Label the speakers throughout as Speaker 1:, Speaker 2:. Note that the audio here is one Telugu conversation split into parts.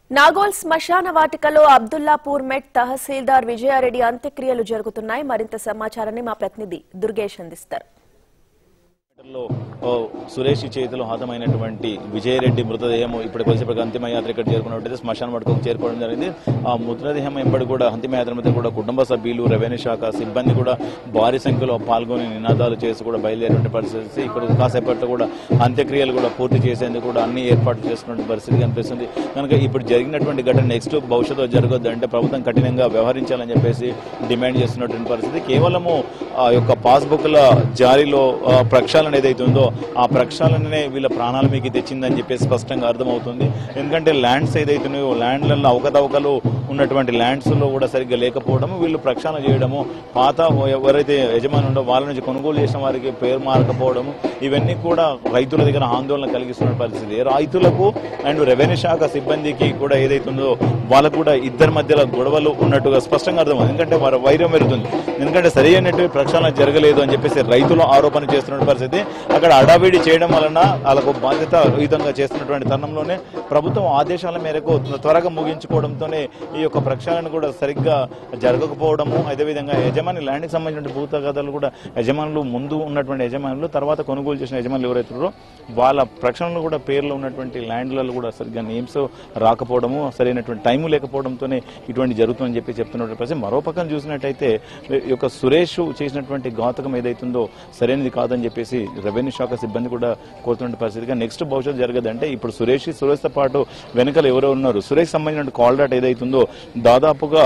Speaker 1: నాగోల్ శ్మశాన వాటికలో అబ్దుల్లాపూర్ మెట్ తహసీల్దార్ విజయారెడ్డి అంత్యక్రియలు జరుగుతున్నాయి మరింత సమాచారాన్ని మా ప్రతినిధి దుర్గేష్ అందిస్తారు
Speaker 2: లో ఓ, సురేష్ చేతిలో హతమైనటువంటి విజయరెడ్డి మృతదేహం ఇప్పుడు కొద్దిసేపటికి అంతిమయాత్ర ఇక్కడ చేరుకున్నట్టయితే శ్మశాన వాటికి చేరుకోవడం జరిగింది ఆ మృతదేహం వెంబడి కూడా అంతిమయాత్ర మీద కూడా కుటుంబ సభ్యులు రెవెన్యూ శాఖ సిబ్బంది కూడా భారీ సంఖ్యలో పాల్గొని నినాదాలు చేసి కూడా బయలుదేరిన పరిస్థితి ఇక్కడ కాసేపట్లో కూడా అంత్యక్రియలు కూడా పూర్తి చేసేందుకు కూడా అన్ని ఏర్పాట్లు చేసుకున్న పరిస్థితి కనిపిస్తుంది కనుక ఇప్పుడు జరిగినటువంటి ఘటన నెక్స్ట్ భవిష్యత్తులో జరగొద్దు అంటే ప్రభుత్వం కఠినంగా వ్యవహరించాలని చెప్పేసి డిమాండ్ చేస్తున్నటువంటి పరిస్థితి కేవలము ఆ యొక్క పాస్బుక్ల జారీలో ఆ, ప్రక్షాళన ఏదైతే ఉందో ఆ ప్రక్షాళననే వీళ్ళ ప్రాణాల మీకు తెచ్చిందని చెప్పేసి స్పష్టంగా అర్థమవుతుంది ఎందుకంటే ల్యాండ్స్ ఏదైతే ఉన్నాయో ల్యాండ్లలో అవకతవకలు ఉన్నటువంటి ల్యాండ్స్ లో కూడా సరిగ్గా లేకపోవడము వీళ్ళు ప్రక్షాళన చేయడము పాత ఎవరైతే యజమాని ఉండో వాళ్ళ నుంచి కొనుగోలు చేసిన వారికి పేరు మారకపోవడము ఇవన్నీ కూడా రైతుల దగ్గర ఆందోళన కలిగిస్తున్న పరిస్థితి రైతులకు అండ్ రెవెన్యూ శాఖ సిబ్బందికి కూడా ఏదైతే ఉందో వాళ్ళకు కూడా ఇద్దరి మధ్యలో గొడవలు ఉన్నట్టుగా స్పష్టంగా అర్థమవుతుంది ఎందుకంటే వారి వైరం పెరుగుతుంది ఎందుకంటే సరి అయినటువంటి ప్రక్షాళన జరగలేదు అని చెప్పేసి రైతులు ఆరోపణ చేస్తున్న పరిస్థితి అక్కడ అడావిడి చేయడం వలన వాళ్ళకు బాధ్యత రహితంగా చేస్తున్నటువంటి తరుణంలోనే ప్రభుత్వం ఆదేశాల మేరకు త్వరగా ముగించుకోవడంతోనే ఈ యొక్క ప్రక్షాళన కూడా సరిగ్గా జరగకపోవడము అదేవిధంగా యజమాని ల్యాండ్కి సంబంధించిన భూతగతలు కూడా యజమానులు ముందు ఉన్నటువంటి యజమానులు తర్వాత కొనుగోలు చేసిన యజమానులు ఎవరైతే ఉన్నారో వాళ్ళ ప్రక్షాళనలో కూడా పేర్లు ఉన్నటువంటి ల్యాండ్లలో కూడా సరిగ్గా నేమ్స్ రాకపోవడము సరైనటువంటి టైం లేకపోవడంతోనే ఇటువంటి జరుగుతుందని చెప్పి చెప్తున్నటువంటి పరిస్థితి మరో పక్కన చూసినట్టయితే ఈ యొక్క సురేష్ చేసినటువంటి ఘాతకం ఏదైతుందో సరైనది కాదని చెప్పేసి రెవెన్యూ శాఖ సిబ్బంది కూడా కోరుతున్న పరిస్థితిగా నెక్స్ట్ భవిష్యత్తు జరగదంటే ఇప్పుడు సురేష్ సురేష్తో పాటు వెనకాల ఎవరో ఉన్నారు సురేష్ సంబంధించిన కాల్ డాట్ ఏదైతుందో దాదాపుగా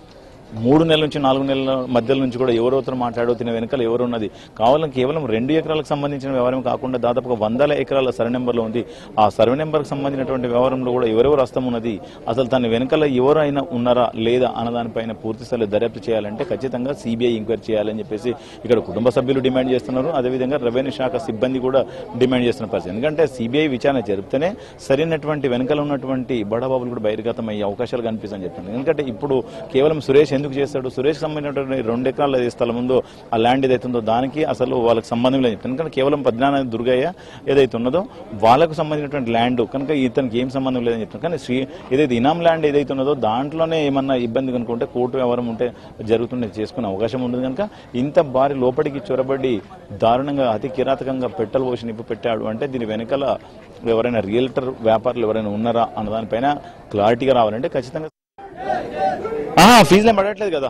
Speaker 2: మూడు నెలల నుంచి నాలుగు నెలల మధ్యలో నుంచి కూడా ఎవరెవరితో మాట్లాడో తిన వెనకాల ఎవరు ఉన్నది కావాలని కేవలం రెండు ఎకరాలకు సంబంధించిన వ్యవహారం కాకుండా దాదాపుగా వందల ఎకరాల సర్వే నెంబర్లో ఉంది ఆ సర్వే నెంబర్కి సంబంధించినటువంటి వ్యవహారంలో కూడా ఎవరెవరు హస్తం ఉన్నది అసలు తన వెనకాల ఎవరైనా ఉన్నారా లేదా అన్నదానిపైన పూర్తి స్థాయిలో దర్యాప్తు చేయాలంటే ఖచ్చితంగా సిబిఐ ఎంక్వైరీ చేయాలని చెప్పేసి ఇక్కడ కుటుంబ సభ్యులు డిమాండ్ చేస్తున్నారు అదేవిధంగా రెవెన్యూ శాఖ సిబ్బంది కూడా డిమాండ్ చేస్తున్న పరిస్థితి ఎందుకంటే సిబిఐ విచారణ జరిపితేనే సరైనటువంటి వెనకాల ఉన్నటువంటి బడాబాబులు కూడా బహిర్గతం అయ్యే అవకాశాలు కనిపిస్తాయని చెప్తాను ఎందుకంటే ఇప్పుడు కేవలం సురేష్ ఎందుకు చేస్తాడు సురేష్ సంబంధించినటువంటి రెండు ఎకరాల ఏది స్థలం ఉందో ఆ ల్యాండ్ ఏదైతే ఉందో దానికి అసలు వాళ్ళకి సంబంధం లేదు చెప్తాను ఎందుకంటే కేవలం పద్నాలుగు దుర్గయ్య ఏదైతే ఉన్నదో వాళ్ళకు సంబంధించినటువంటి ల్యాండ్ కనుక ఇతనికి ఏం సంబంధం లేదని చెప్తాను కానీ శ్రీ ఏదైతే ఇనాం ల్యాండ్ ఏదైతే ఉన్నదో దాంట్లోనే ఏమన్నా ఇబ్బంది కనుకుంటే కోర్టు వ్యవహారం ఉంటే జరుగుతుండే చేసుకునే అవకాశం ఉంటుంది కనుక ఇంత భారీ లోపలికి చొరబడి దారుణంగా అతి కిరాతకంగా పెట్టలు పోసి నిప్పు పెట్టాడు అంటే దీని వెనకాల ఎవరైనా రియల్టర్ వ్యాపారులు ఎవరైనా ఉన్నారా అన్న దానిపైన క్లారిటీగా రావాలంటే ఖచ్చితంగా ఆహా, ఫీజులేం పడట్లేదు కదా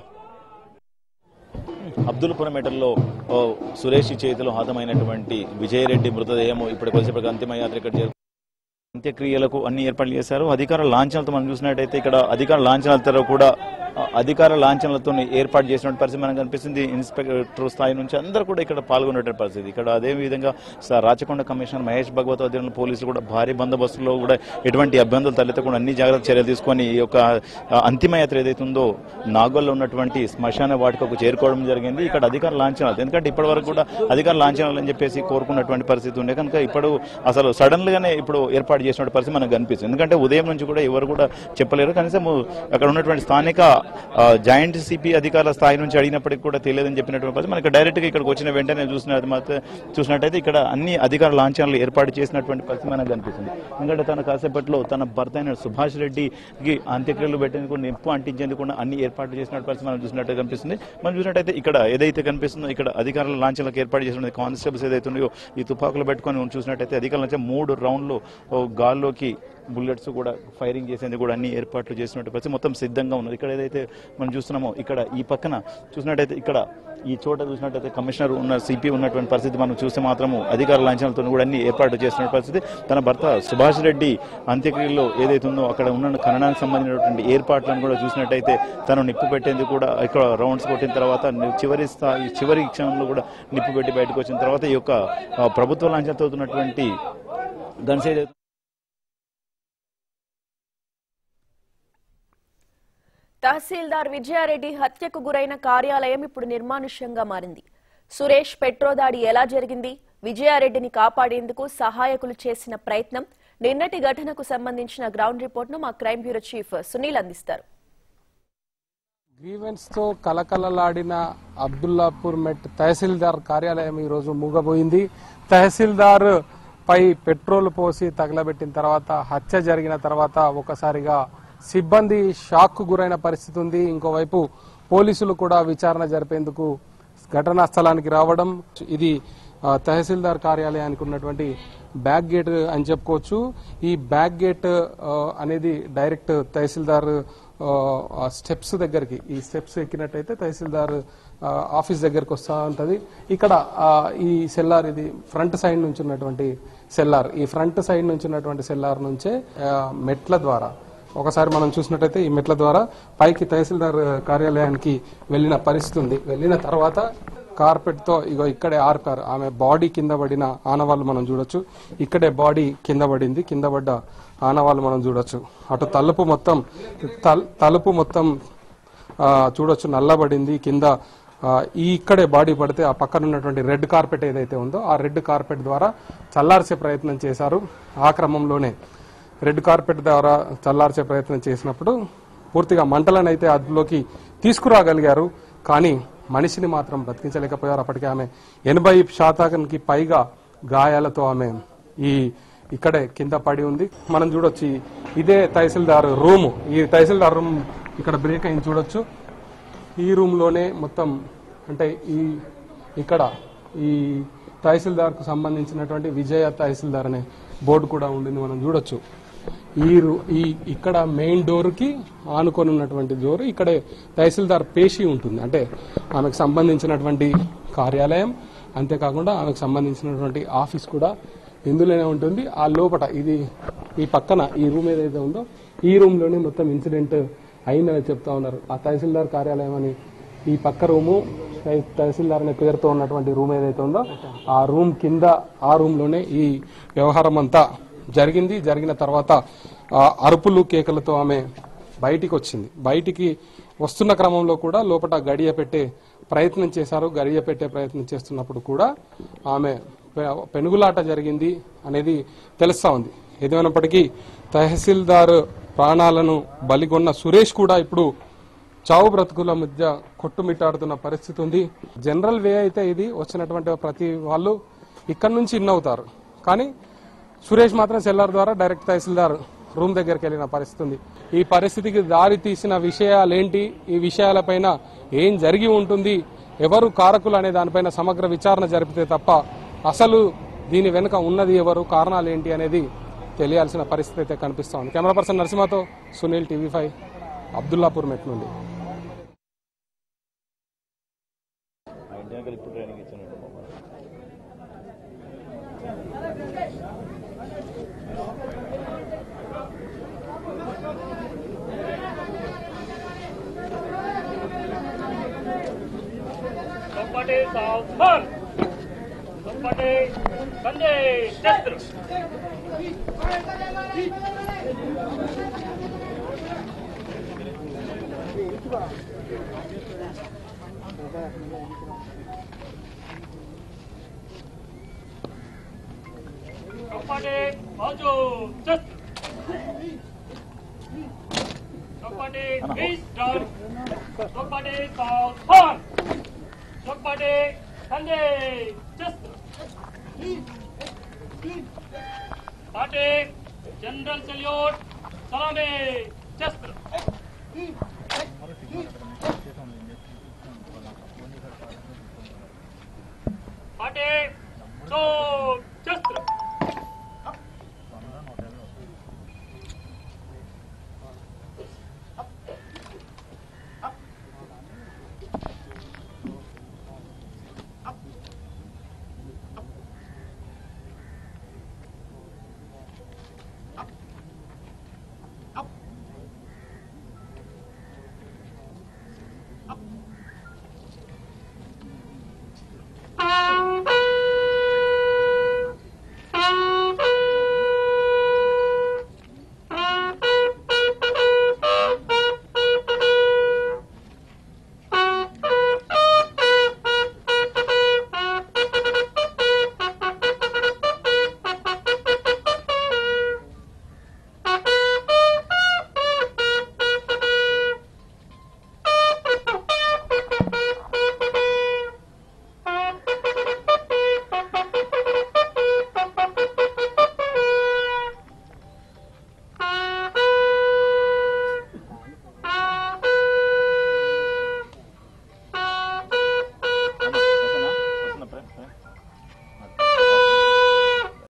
Speaker 2: అబ్దుల్పురం మెటల్లో ఓ, సురేష్ చేతిలో హతమైనటువంటి విజయరెడ్డి మృతదేహం ఇప్పుడు కొద్దిసేపటికి అంతిమయాత్ర ఇక్కడ చేరు అంత్యక్రియలకు అన్ని ఏర్పాట్లు చేశారు అధికార లాంఛనాలతో మనం చూసినట్టయితే ఇక్కడ అధికార లాంఛనాలతో కూడా ఆ, అధికార లాంఛనాలతో ఏర్పాటు చేసినటువంటి పరిస్థితి మనకు కనిపిస్తుంది ఇన్స్పెక్టర్ స్థాయి నుంచి అందరూ కూడా ఇక్కడ పాల్గొనేటువంటి పరిస్థితి ఇక్కడ అదే విధంగా స- రాచకొండ కమిషనర్ మహేష్ భగవత్ ఆధ్వర్యంలో పోలీసులు కూడా భారీ బందోబస్తులో కూడా ఎటువంటి ఇబ్బందులు తలెత్తకుండా అన్ని జాగ్రత్త చర్యలు తీసుకొని ఈ యొక్క ఆ, అంతిమయాత్ర ఏదైతే ఉందో నాగోల్లో ఉన్నటువంటి శ్మశాన వాటికకు చేరుకోవడం జరిగింది ఇక్కడ అధికార లాంఛనాలు ఎందుకంటే ఇప్పటి వరకు కూడా అధికార లాంఛనాలు అని చెప్పేసి కోరుకున్నటువంటి పరిస్థితి ఉండే కనుక ఇప్పుడు అసలు సడన్ గానే ఇప్పుడు ఏర్పాటు చేసిన పరిస్థితి మనకు కనిపిస్తుంది ఎందుకంటే ఉదయం నుంచి కూడా ఎవరు కూడా చెప్పలేరు కనీసం అక్కడ ఉన్నటువంటి స్థానిక ఆ, జాయింట్ సిపి అధికారుల స్థాయి నుంచి అడిగినప్పటికీ కూడా తెలియదని చెప్పినటువంటి పరిస్థితి మనకి డైరెక్ట్ గా ఇక్కడికి వచ్చిన వెంటనే చూసిన మాత్రం చూసినట్టయితే ఇక్కడ అన్ని అధికార లాంఛనాలు ఏర్పాటు చేసినటువంటి పరిస్థితి మనకు కనిపిస్తుంది ఎందుకంటే తన కాసేపట్లో తన భర్త అయిన సుభాష్ రెడ్డికి అంత్యక్రియలు పెట్టేందుకు నిప్పు అంటించేందుకు కూడా అన్ని ఏర్పాట్లు చేసినట్టు పరిస్థితి మనం చూసినట్టు కనిపిస్తుంది మనం చూసినట్టయితే ఇక్కడ ఏదైతే కనిపిస్తుందో ఇక్కడ అధికారుల లాంఛనాలకు ఏర్పాటు చేసిన కానిస్టేబుల్స్ ఏదైతే ఉన్నాయో ఈ తుపాకులు పెట్టుకొని మనం చూసినట్టయితే అధికారుల నుంచి మూడు రౌండ్లు ఓ గాల్లోకి బుల్లెట్స్ కూడా ఫైరింగ్ చేసేందుకు కూడా అన్ని ఏర్పాట్లు చేసినట్టు పరిస్థితి మొత్తం సిద్ధంగా ఉన్నది ఇక్కడ ఏదైతే మనం చూస్తున్నామో ఇక్కడ ఈ పక్కన చూసినట్టయితే ఇక్కడ ఈ చోట చూసినట్టయితే కమిషనర్ ఉన్న సిపి ఉన్నటువంటి పరిస్థితి మనం చూస్తే మాత్రము అధికార లాంఛనాలతో కూడా అన్ని ఏర్పాటు చేస్తున్న పరిస్థితి తన భర్త సుభాష్ రెడ్డి అంత్యక్రియలో ఏదైతే ఉందో అక్కడ ఉన్న ఖననానికి సంబంధించినటువంటి ఏర్పాట్లను కూడా చూసినట్టయితే తను నిప్పు పెట్టేందుకు కూడా ఇక్కడ రౌండ్స్ కొట్టిన తర్వాత ని- చివరి స్థాయి చివరి క్షణంలో కూడా నిప్పు పెట్టి బయటకు వచ్చిన తర్వాత ఈ యొక్క ఆ, ప్రభుత్వ లాంఛనతో ఉన్నటువంటి గన్స్ ఏదైతే
Speaker 1: తహసీల్దార్ విజయారెడ్డి హత్యకు గురైన కార్యాలయం ఇప్పుడు నిర్మానుష్యంగా మారింది సురేష్ పెట్రో దాడి ఎలా జరిగింది విజయారెడ్డిని కాపాడేందుకు సహాయకులు చేసిన ప్రయత్నం నిన్నటి ఘటనకు సంబంధించిన గ్రౌండ్ రిపోర్ట్ను మా క్రైమ్ బ్యూరో చీఫ్ సునీల్ అందిస్తారు
Speaker 3: గ్రీవెన్స్ తో కలకలలాడిన అబ్దుల్లాపూర్ మెట్ తహసీల్దార్ కార్యాలయం ఈ రోజు మూగబోయింది తహసీల్దార్ పై పెట్రోల్ పోసి తగలబెట్టిన తర్వాత హత్య జరిగిన తర్వాత ఒకసారిగా సిబ్బంది షాక్ కు గురైన పరిస్థితి ఉంది ఇంకోవైపు పోలీసులు కూడా విచారణ జరిపేందుకు ఘటనా స్థలానికి రావడం ఇది ఆ, తహసీల్దార్ కార్యాలయానికి ఉన్నటువంటి బ్యాక్ గేట్ అని చెప్పుకోవచ్చు ఈ బ్యాక్ గేట్ ఆ, అనేది డైరెక్ట్ తహసీల్దార్ ఆ, స్టెప్స్ దగ్గరికి ఈ స్టెప్స్ ఎక్కినట్టయితే తహసీల్దార్ ఆ, ఆఫీస్ దగ్గరికి వస్తూ ఉంటది ఇక్కడ ఆ, ఈ సెల్లార్ ఇది ఫ్రంట్ సైడ్ నుంచి ఉన్నటువంటి సెల్లార్ ఈ ఫ్రంట్ సైడ్ నుంచి ఉన్నటువంటి సెల్లార్ నుంచే ఆ, మెట్ల ద్వారా ఒకసారి మనం చూసినట్టయితే ఈ మెట్ల ద్వారా పైకి తహసీల్దార్ కార్యాలయానికి వెళ్ళిన పరిస్థితి ఉంది వెళ్ళిన తర్వాత కార్పెట్ తో ఇగో ఇక్కడే ఆర్పారు ఆమె బాడీ కింద పడిన ఆనవాళ్ళు మనం చూడొచ్చు ఇక్కడే బాడీ కింద పడింది కింద పడ్డ ఆనవాళ్ళు మనం చూడొచ్చు అటు తలుపు మొత్తం తల్- తలుపు మొత్తం ఆ, చూడొచ్చు నల్లబడింది కింద ఆ, ఈ ఇక్కడే బాడీ పడితే ఆ పక్కన ఉన్నటువంటి రెడ్ కార్పెట్ ఏదైతే ఉందో ఆ రెడ్ కార్పెట్ ద్వారా చల్లార్చే ప్రయత్నం చేశారు ఆ క్రమంలోనే రెడ్ కార్పెట్ ద్వారా చల్లార్చే ప్రయత్నం చేసినప్పుడు పూర్తిగా మంటలను అయితే అదుపులోకి తీసుకురాగలిగారు కానీ మనిషిని మాత్రం బ్రతికించలేకపోయారు అప్పటికే ఆమె ఎనభై శాతానికి పైగా గాయాలతో ఆమె ఈ ఇక్కడే కింద పడి ఉంది మనం చూడొచ్చు ఈ- ఇదే తహసీల్దార్ రూమ్ ఈ తహసీల్దార్ రూమ్ ఇక్కడ బ్రేక్ అయింది చూడొచ్చు ఈ రూమ్ లోనే మొత్తం అంటే ఈ ఇక్కడ ఈ తహసీల్దార్ కు సంబంధించినటువంటి విజయ తహసీల్దార్ అనే బోర్డు కూడా ఉండింది మనం చూడొచ్చు ఈ రు- ఈ ఇక్కడ మెయిన్ డోర్ కి ఆనుకొని ఉన్నటువంటి డోర్ ఇక్కడే తహసీల్దార్ పేషి ఉంటుంది అంటే ఆమెకు సంబంధించినటువంటి కార్యాలయం అంతేకాకుండా ఆమెకు సంబంధించినటువంటి ఆఫీస్ కూడా ఇందులోనే ఉంటుంది ఆ లోపట ఇది ఈ పక్కన ఈ రూమ్ ఏదైతే ఉందో ఈ రూమ్ లోనే మొత్తం ఇన్సిడెంట్ అయిందని చెప్తా ఉన్నారు ఆ తహసీల్దార్ కార్యాలయం అని ఈ పక్క రూము తహ- తహసీల్దార్ అనే పేరుతో ఉన్నటువంటి రూమ్ ఏదైతే ఉందో ఆ రూమ్ కింద ఆ రూమ్ లోనే ఈ వ్యవహారం అంతా జరిగింది జరిగిన తర్వాత ఆ అరుపులు కేకలతో ఆమె బయటికి వచ్చింది బయటికి వస్తున్న క్రమంలో కూడా లోపల గడియ పెట్టే ప్రయత్నం చేశారు గడియ పెట్టే ప్రయత్నం చేస్తున్నప్పుడు కూడా ఆమె పె- పెనుగులాట జరిగింది అనేది తెలుస్తా ఉంది ఏదేమైనప్పటికీ తహసీల్దార్ ప్రాణాలను బలిగొన్న సురేష్ కూడా ఇప్పుడు చావు బ్రతుకుల మధ్య కొట్టుమిట్టాడుతున్న పరిస్థితి ఉంది జనరల్ వే అయితే ఇది వచ్చినటువంటి ప్రతి వాళ్ళు ఇక్కడి నుంచి ఇన్ అవుతారు కానీ సురేష్ మాత్రం సెల్లార్ ద్వారా డైరెక్ట్ తహసీల్దార్ రూమ్ దగ్గరికి వెళ్ళిన పరిస్థితి ఉంది ఈ పరిస్థితికి దారి తీసిన విషయాలేంటి ఈ విషయాలపైన ఏం జరిగి ఉంటుంది ఎవరు కారకులు అనే దానిపైన సమగ్ర విచారణ జరిపితే తప్ప అసలు దీని వెనుక ఉన్నది ఎవరు కారణాలు ఏంటి అనేది తెలియాల్సిన పరిస్థితి అయితే కనిపిస్తా ఉంది కెమెరా పర్సన్ నరసింహతో Sunil TV five Abdullapurmet నుండి
Speaker 2: ఆ ఇంటి వెనకాల ఇప్పుడు ట్రైనింగ్ ఇచ్చినట్టు
Speaker 4: దుప్పటి సావధాన్ దుప్పటి కందే శస్త్ర దుప్పటి బాజు శస్త్ర దుప్పటి ఫేస్ డౌన్ దుప్పటి సావధాన్ దుప్పటి కందే శస్త్ర పాటే జనరల్ సెల్యూట్ సలామే శస్త్ర పాటే సో